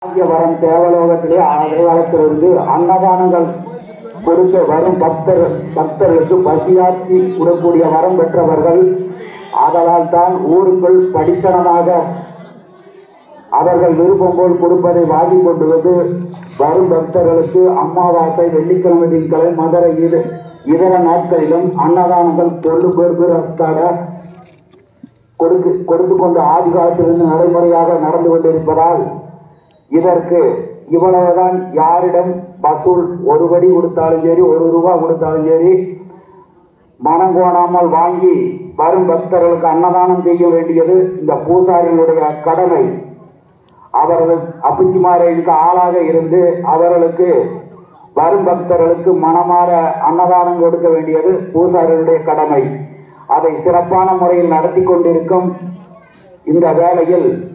வரம் தேவலோகத்திலே அடையாளத்திலிருந்து அன்னதானங்கள் கொடுக்க வரும் பக்தர் பக்தர்களுக்கு பசியாற்றி கூடக்கூடிய வரம் பெற்றவர்கள் ஆதலால் தான் ஊருக்குள் படித்தனமாக அவர்கள் விருப்பம் போல் கொடுப்பதை வாங்கி கொண்டு வந்து வரும் பக்தர்களுக்கு அமாவாசை வெள்ளிக்கிழமை திங்களை மதுரை இது இதர நாட்களிலும் அன்னதானங்கள் கொண்டு பெறுவதற்காக கொடுத்து கொடுத்து கொண்டு ஆதி காலத்திலிருந்து நடைமுறையாக நடந்து கொண்டிருப்பதால் இதற்கு இவ்வளவுதான் யாரிடம் வசூல் ஒரு படி கொடுத்தாலும் சரி ஒரு ரூபாய் கொடுத்தாலும் சரி மனம் கோணாமல் வாங்கி வரும் பக்தர்களுக்கு அன்னதானம் செய்ய வேண்டியது இந்த பூசாரிகளுடைய கடமை அவர்கள் அப்பிச்சிமாரைக்கு ஆளாக இருந்து அவர்களுக்கு வரும் பக்தர்களுக்கு மனமாற அன்னதானம் கொடுக்க வேண்டியது பூசாரிகளுடைய கடமை அதை சிறப்பான முறையில் நடத்தி கொண்டிருக்கும் இந்த வேளையில்